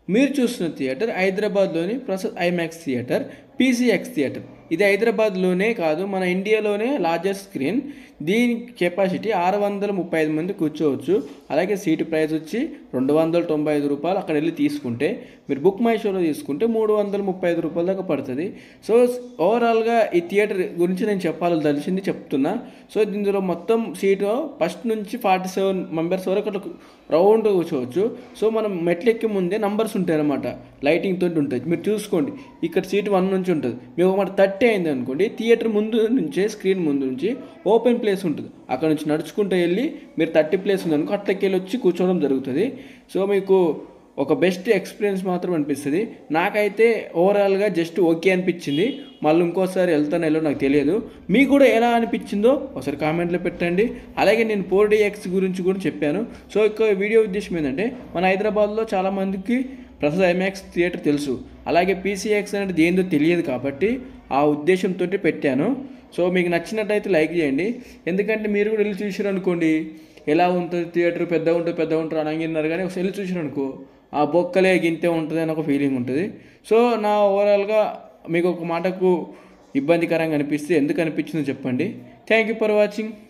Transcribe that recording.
మీరు చూస్తున్న థియేటర్ హైదరాబాద్లోని Prasad IMAX theatre PCX theatre ఇది హైదరాబాద్లోనే కాదు మన ఇండియాలోనే లార్జెస్ట్ స్క్రీన్ దీని కెపాసిటీ ఆరు వందల ముప్పై ఐదు మంది కూర్చోవచ్చు అలాగే సీటు ప్రైస్ వచ్చి రెండు వందల తొంభై ఐదు రూపాయలు అక్కడ వెళ్ళి తీసుకుంటే మీరు బుక్ మై షోలో తీసుకుంటే మూడు వందల ముప్పై ఐదు రూపాయల దాకా పడుతుంది సో ఓవరాల్గా ఈ థియేటర్ గురించి నేను చెప్పాలి తెలిసింది చెప్తున్నా సో ఇందులో మొత్తం సీటు ఫస్ట్ నుంచి ఫార్టీ సెవెన్ మెంబర్స్ వరకు అట్లా రౌండ్ కూర్చోవచ్చు సో మనం మెట్లు ఎక్కే ముందే నంబర్స్ ఉంటాయి అనమాట లైటింగ్ తోటి ఉంటుంది మీరు చూసుకోండి ఇక్కడ సీట్ వన్ నుంచి ఉంటుంది మీకు ఒకటి థర్టీ అయింది అనుకోండి థియేటర్ ముందు నుంచే స్క్రీన్ ముందు నుంచి ఓపెన్ ప్లేస్ ఉంటుంది అక్కడ నుంచి నడుచుకుంటూ వెళ్ళి మీరు థర్టీ ప్లేస్ ఉంది అనుకో అట్లకి వెళ్ళి వచ్చి కూర్చోవడం జరుగుతుంది సో మీకు ఒక బెస్ట్ ఎక్స్పీరియన్స్ మాత్రం అనిపిస్తుంది నాకైతే ఓవరాల్గా జస్ట్ ఓకే అనిపించింది మళ్ళీ ఇంకోసారి వెళ్తాను వెళ్ళో నాకు తెలియదు మీకు కూడా ఎలా అనిపించిందో ఒకసారి కామెంట్లో పెట్టండి అలాగే నేను ఫోర్ ఎక్స్ గురించి కూడా చెప్పాను సో ఇక వీడియో ఉద్దేశం ఏంటంటే మన హైదరాబాద్లో చాలామందికి ప్రసాద్ ఐమాక్స్ థియేటర్ తెలుసు అలాగే పీసీఎక్స్ అనేది ఏందో తెలియదు కాబట్టి ఆ ఉద్దేశంతో పెట్టాను సో మీకు నచ్చినట్టయితే లైక్ చేయండి ఎందుకంటే మీరు కూడా వెళ్ళి చూసారు అనుకోండి ఎలా ఉంటుంది థియేటర్ పెద్దగా ఉంటుంది పెద్దగా ఉంటుంది అనగిన్నారు కానీ ఒకసారి వెళ్ళి చూసారు అనుకో ఆ బొక్కలే గింతే ఉంటుంది అని ఒక ఫీలింగ్ ఉంటుంది సో నా ఓవరాల్గా మీకు ఒక మాటకు ఇబ్బందికరంగా అనిపిస్తే ఎందుకు అనిపించిందో చెప్పండి థ్యాంక్ యూ ఫర్ వాచింగ్